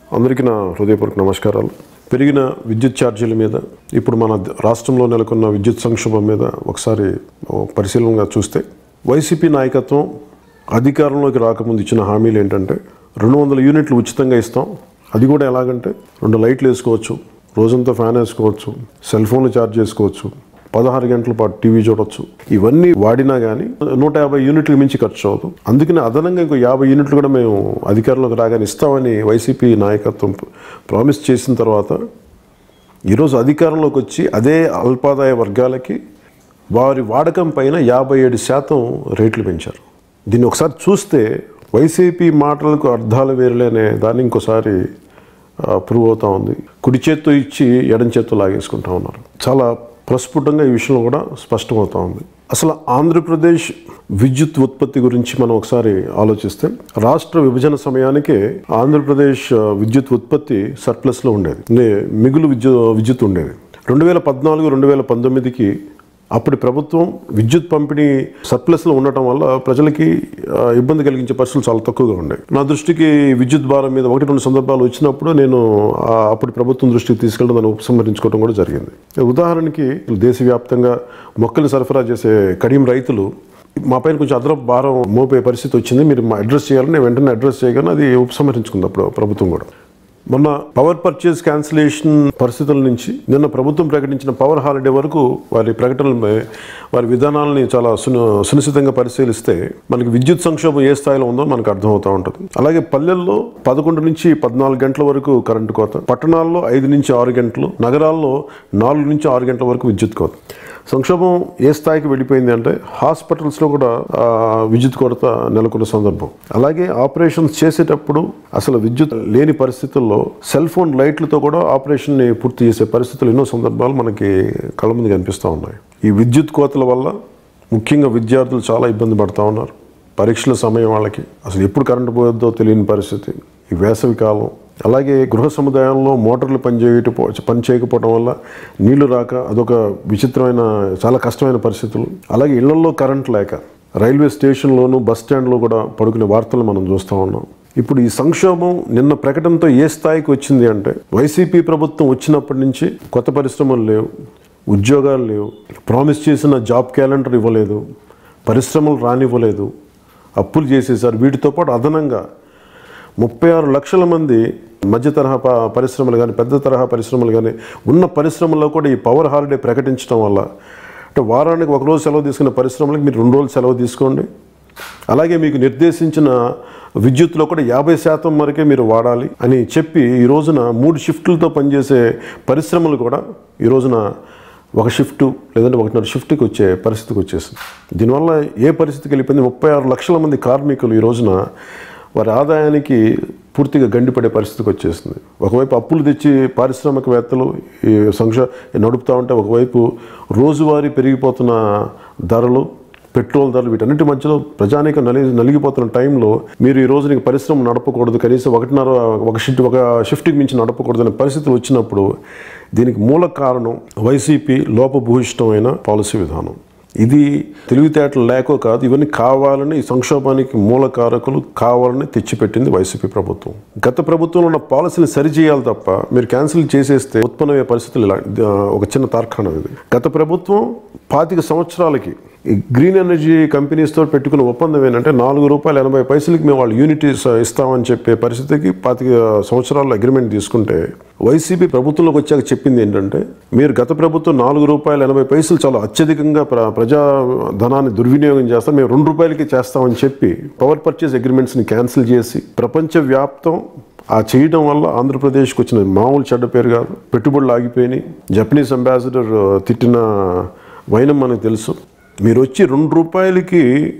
అందరికీ నా హృదయపూర్వక నమస్కారాలు పెరిగిన విద్యుత్ ఛార్జీల మీద ఇప్పుడు మన రాష్ట్రంలో నెలకొన్న విద్యుత్ సంక్షోభం మీద ఒకసారి ఓ పరిశీలనగా చూస్తే వైసీపీ నాయకత్వం అధికారంలోకి రాకముందు ఇచ్చిన హామీలు ఏంటంటే రెండు వందల యూనిట్లు ఉచితంగా ఇస్తాం అది కూడా ఎలాగంటే రెండు లైట్లు వేసుకోవచ్చు రోజంతా ఫ్యాన్ వేసుకోవచ్చు సెల్ ఫోన్లు ఛార్జ్ చేసుకోవచ్చు పదహారు గంటల పాటు టీవీ చూడొచ్చు ఇవన్నీ వాడినా కానీ నూట యాభై యూనిట్లకు మించి ఖర్చు అవ్వదు అందుకని అదనంగా ఇంకో యాభై యూనిట్లు కూడా మేము అధికారంలోకి రాగానే ఇస్తామని వైసీపీ నాయకత్వం ప్రామిస్ చేసిన తర్వాత ఈరోజు అధికారంలోకి వచ్చి అదే అల్పాదాయ వర్గాలకి వారి వాడకం పైన యాభై ఏడు శాతం రేట్లు పెంచారు దీన్ని ఒకసారి చూస్తే వైసీపీ మాటలకు అర్థాలు వేరులేనే దాన్ని ఇంకోసారి ప్రూవ్ అవుతా ఉంది కుడి చేత్తో ఇచ్చి ఎడం చేత్తో లాగేసుకుంటా ఉన్నారు చాలా ప్రస్ఫుటంగా ఈ విషయంలో కూడా స్పష్టమవుతా ఉంది అసలు ఆంధ్రప్రదేశ్ విద్యుత్ ఉత్పత్తి గురించి మనం ఒకసారి ఆలోచిస్తే రాష్ట్ర విభజన సమయానికే ఆంధ్రప్రదేశ్ ఆ, విద్యుత్ ఉత్పత్తి సర్ప్లస్లో ఉండేది అంటే మిగులు విద్యు విద్యుత్ ఉండేది రెండు వేల పద్నాలుగు రెండు వేల పంతొమ్మిదికి అప్పటి ప్రభుత్వం విద్యుత్ పంపిణీ సర్ప్లస్లో ఉండటం వల్ల ప్రజలకి ఆ, ఇబ్బంది కలిగించే పరిస్థితులు చాలా తక్కువగా ఉండేవి నా దృష్టికి విద్యుత్ భారం మీద ఒకటి రెండు సందర్భాలు వచ్చినప్పుడు నేను ఆ, అప్పటి ప్రభుత్వం దృష్టికి తీసుకెళ్ళడం దాన్ని ఉపసంహరించుకోవడం కూడా జరిగింది ఉదాహరణకి దేశవ్యాప్తంగా మొక్కలు సరఫరా చేసే కడియం రైతులు మా పైన కొంచెం అదనపు భారం మోపే పరిస్థితి వచ్చింది మీరు మా అడ్రస్ చేయాలని నేను వెంటనే అడ్రస్ చేయగానే అది ఉపసంహరించుకుంది అప్పుడు ప్రభుత్వం కూడా మొన్న పవర్ పర్చేస్ క్యాన్సిలేషన్ పరిస్థితుల నుంచి నిన్న ప్రభుత్వం ప్రకటించిన పవర్ హాలిడే వరకు వారి ప్రకటనలపై వారి విధానాలని చాలా సుని సునిశ్చితంగా పరిశీలిస్తే మనకి విద్యుత్ సంక్షోభం ఏ స్థాయిలో ఉందో మనకు అర్థమవుతూ ఉంటుంది అలాగే పల్లెల్లో పదకొండు నుంచి పద్నాలుగు గంటల వరకు కరెంటు కోత పట్టణాల్లో ఐదు నుంచి ఆరు గంటలు నగరాల్లో నాలుగు నుంచి ఆరు గంటల వరకు విద్యుత్ కోత సంక్షోభం ఏ స్థాయికి వెళ్ళిపోయింది అంటే హాస్పిటల్స్లో కూడా ఆ, విద్యుత్ కొరత నెలకొన్న సందర్భం అలాగే ఆపరేషన్స్ చేసేటప్పుడు అసలు విద్యుత్ లేని పరిస్థితుల్లో సెల్ ఫోన్ లైట్లతో కూడా ఆపరేషన్ని పూర్తి చేసే పరిస్థితులు ఎన్నో సందర్భాలు మనకి కళ్ళ ముందు కనిపిస్తూ ఉన్నాయి ఈ విద్యుత్ కోతల వల్ల ముఖ్యంగా విద్యార్థులు చాలా ఇబ్బంది పడుతూ ఉన్నారు పరీక్షల సమయం వాళ్ళకి అసలు ఎప్పుడు కరెంటు పోయొద్దో తెలియని పరిస్థితి ఈ వేసవి కాలం అలాగే గృహ సముదాయంలో మోటార్లు పనిచేయటపో పని చేయకపోవడం వల్ల నీళ్లు రాక అదొక విచిత్రమైన చాలా కష్టమైన పరిస్థితులు అలాగే ఇళ్లలో కరెంట్ లేక రైల్వే స్టేషన్లోను బస్ స్టాండ్లో కూడా పడుకునే వార్తలు మనం చూస్తూ ఉన్నాం ఇప్పుడు ఈ సంక్షోభం నిన్న ప్రకటనతో ఏ స్థాయికి వచ్చింది అంటే వైసీపీ ప్రభుత్వం వచ్చినప్పటి నుంచి కొత్త పరిశ్రమలు లేవు ఉద్యోగాలు లేవు ప్రామిస్ చేసిన జాబ్ క్యాలెండర్ ఇవ్వలేదు పరిశ్రమలు రానివ్వలేదు అప్పులు చేసేసారు వీటితో పాటు అదనంగా ముప్పై ఆరు లక్షల మంది మధ్య తరహా ప- పరిశ్రమలు కానీ పెద్ద తరహా పరిశ్రమలు కానీ ఉన్న పరిశ్రమల్లో కూడా ఈ పవర్ హాలిడే ప్రకటించడం వల్ల అంటే వారానికి ఒక రోజు సెలవు తీసుకున్న పరిశ్రమలకు మీరు రెండు రోజులు సెలవు తీసుకోండి అలాగే మీకు నిర్దేశించిన విద్యుత్లో కూడా యాభై శాతం వరకే మీరు వాడాలి అని చెప్పి ఈ రోజున మూడు షిఫ్ట్లతో పనిచేసే పరిశ్రమలు కూడా ఈ రోజున ఒక షిఫ్ట్ లేదంటే ఒకటిన్నర షిఫ్ట్కి వచ్చే పరిస్థితికి వచ్చేసింది దీనివల్ల ఏ పరిస్థితికి వెళ్ళిపోయింది ముప్పై ఆరు లక్షల మంది కార్మికులు ఈ రోజున వారి ఆదాయానికి పూర్తిగా గండిపడే పరిస్థితికి వచ్చేసింది ఒకవైపు అప్పులు తెచ్చి పారిశ్రామికవేత్తలు ఈ సంక్ష నడుపుతూ ఉంటే ఒకవైపు రోజువారీ పెరిగిపోతున్న ధరలు పెట్రోల్ ధరలు వీటన్నిటి మధ్యలో ప్రజానీకం నలి నలిగిపోతున్న టైంలో మీరు ఈ రోజు నీకు పరిశ్రమ నడపకూడదు కనీసం ఒకటిన్నర ఒక షిఫ్ట్ ఒక షిఫ్ట్కి మించి నడపకూడదు అనే పరిస్థితులు వచ్చినప్పుడు దీనికి మూల కారణం వైసీపీ లోపభూయిష్టమైన పాలసీ విధానం ఇది తెలివితేటలు లేకో కాదు ఇవన్నీ కావాలని ఈ సంక్షోభానికి మూల కారకులు కావాలని తెచ్చిపెట్టింది వైసీపీ ప్రభుత్వం గత ప్రభుత్వంలో ఉన్న పాలసీని సరిచేయాలి తప్ప మీరు క్యాన్సిల్ చేసేస్తే ఉత్పన్నమయ్యే పరిస్థితులు ఇలా ఆ, ఒక చిన్న తార్కాణం ఇది గత ప్రభుత్వం పాతిక సంవత్సరాలకి ఈ గ్రీన్ ఎనర్జీ కంపెనీస్తో పెట్టుకున్న ఒప్పందం ఏంటంటే నాలుగు రూపాయల ఎనభై పైసలకి మేము వాళ్ళు యూనిట్ ఇస్తా- ఇస్తామని చెప్పే పరిస్థితికి పాతిక సంవత్సరాల అగ్రిమెంట్ తీసుకుంటే వైసీపీ ప్రభుత్వంలోకి వచ్చాక చెప్పింది ఏంటంటే మీరు గత ప్రభుత్వం నాలుగు రూపాయల ఎనభై పైసలు చాలా అత్యధికంగా ప్ర ప్రజా ధనాన్ని దుర్వినియోగం చేస్తాం మేము రెండు రూపాయలకి చేస్తామని చెప్పి పవర్ పర్చేస్ అగ్రిమెంట్స్ని క్యాన్సిల్ చేసి ప్రపంచ వ్యాప్తం ఆ చేయడం వల్ల ఆంధ్రప్రదేశ్కి వచ్చిన మామూలు చెడ్డ పేరు కాదు పెట్టుబడులు ఆగిపోయినాయి జపనీస్ అంబాసిడర్ తిట్టిన వైనం మనకు తెలుసు మీరు వచ్చి రెండు రూపాయలకి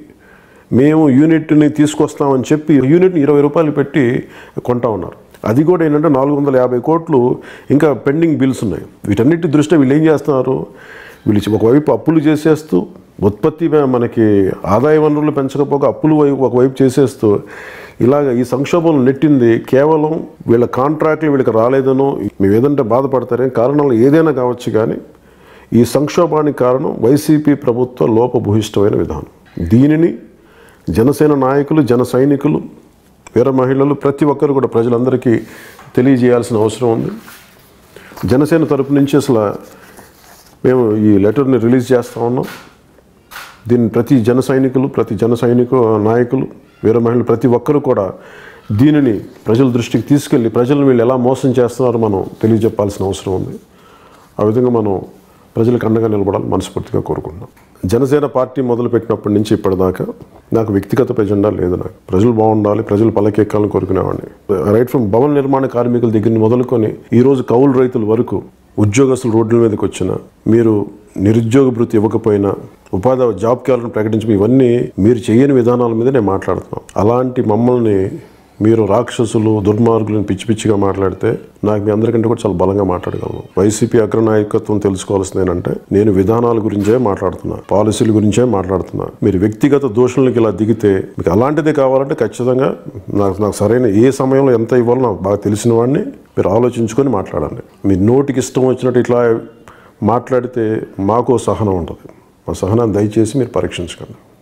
మేము యూనిట్ని తీసుకొస్తామని చెప్పి యూనిట్ని ఇరవై రూపాయలు పెట్టి కొంటా ఉన్నారు అది కూడా ఏంటంటే నాలుగు వందల యాభై కోట్లు ఇంకా పెండింగ్ బిల్స్ ఉన్నాయి వీటన్నిటి దృష్ట్యా వీళ్ళు ఏం చేస్తున్నారు వీళ్ళు ఒకవైపు అప్పులు చేసేస్తూ ఉత్పత్తి మే- మనకి ఆదాయ వనరులు పెంచకపోగా అప్పులు వైపు ఒకవైపు చేసేస్తూ ఇలాగ ఈ సంక్షోభం నెట్టింది కేవలం వీళ్ళ కాంట్రాక్ట్లు వీళ్ళకి రాలేదనో మేము ఏదంటే బాధపడతారే కారణాలు ఏదైనా కావచ్చు కానీ ఈ సంక్షోభానికి కారణం వైసీపీ ప్రభుత్వ లోపభూయిష్టమైన విధానం దీనిని జనసేన నాయకులు జన సైనికులు వీర మహిళలు ప్రతి ఒక్కరు కూడా ప్రజలందరికీ తెలియజేయాల్సిన అవసరం ఉంది జనసేన తరపు నుంచి అసలు మేము ఈ లెటర్ని రిలీజ్ చేస్తూ ఉన్నాం దీన్ని ప్రతి జన సైనికులు ప్రతి జన సైనికు నాయకులు వీర మహిళలు ప్రతి ఒక్కరూ కూడా దీనిని ప్రజల దృష్టికి తీసుకెళ్ళి ప్రజలను వీళ్ళు ఎలా మోసం చేస్తున్నారో మనం తెలియజెప్పాల్సిన అవసరం ఉంది ఆ విధంగా మనం ప్రజలకు అండగా నిలబడాలని మనస్ఫూర్తిగా కోరుకుంటున్నాం జనసేన పార్టీ మొదలుపెట్టినప్పటి నుంచి ఇప్పటిదాకా నాకు వ్యక్తిగత ఎజెండా లేదు నాకు ప్రజలు బాగుండాలి ప్రజలు పలకెక్కాలని కోరుకునేవాడిని రైట్ ఫ్రమ్ భవన నిర్మాణ కార్మికుల దగ్గర నుంచి మొదలుకొని ఈరోజు కౌలు రైతుల వరకు ఉద్యోగస్తులు రోడ్ల మీదకి వచ్చిన మీరు నిరుద్యోగ భృతి ఇవ్వకపోయినా ఉపాధి జాబ్ క్యాలను ప్రకటించడం ఇవన్నీ మీరు చేయని విధానాల మీద నేను మాట్లాడుతున్నాను అలాంటి మమ్మల్ని మీరు రాక్షసులు దుర్మార్గులను పిచ్చి పిచ్చిగా మాట్లాడితే నాకు మీ అందరికంటే కూడా చాలా బలంగా మాట్లాడగలను వైసీపీ అగ్రనాయకత్వం తెలుసుకోవాల్సింది ఏంటంటే నేను విధానాల గురించే మాట్లాడుతున్నా పాలసీల గురించే మాట్లాడుతున్నా మీరు వ్యక్తిగత దోషులకి ఇలా దిగితే మీకు అలాంటిదే కావాలంటే ఖచ్చితంగా నాకు నాకు సరైన ఏ సమయంలో ఎంత ఇవ్వాలో నాకు బాగా తెలిసిన వాడిని మీరు ఆలోచించుకొని మాట్లాడండి మీ నోటికి ఇష్టం వచ్చినట్టు ఇట్లా మాట్లాడితే మాకు సహనం ఉంటుంది ఆ సహనాన్ని దయచేసి మీరు పరీక్షించకండి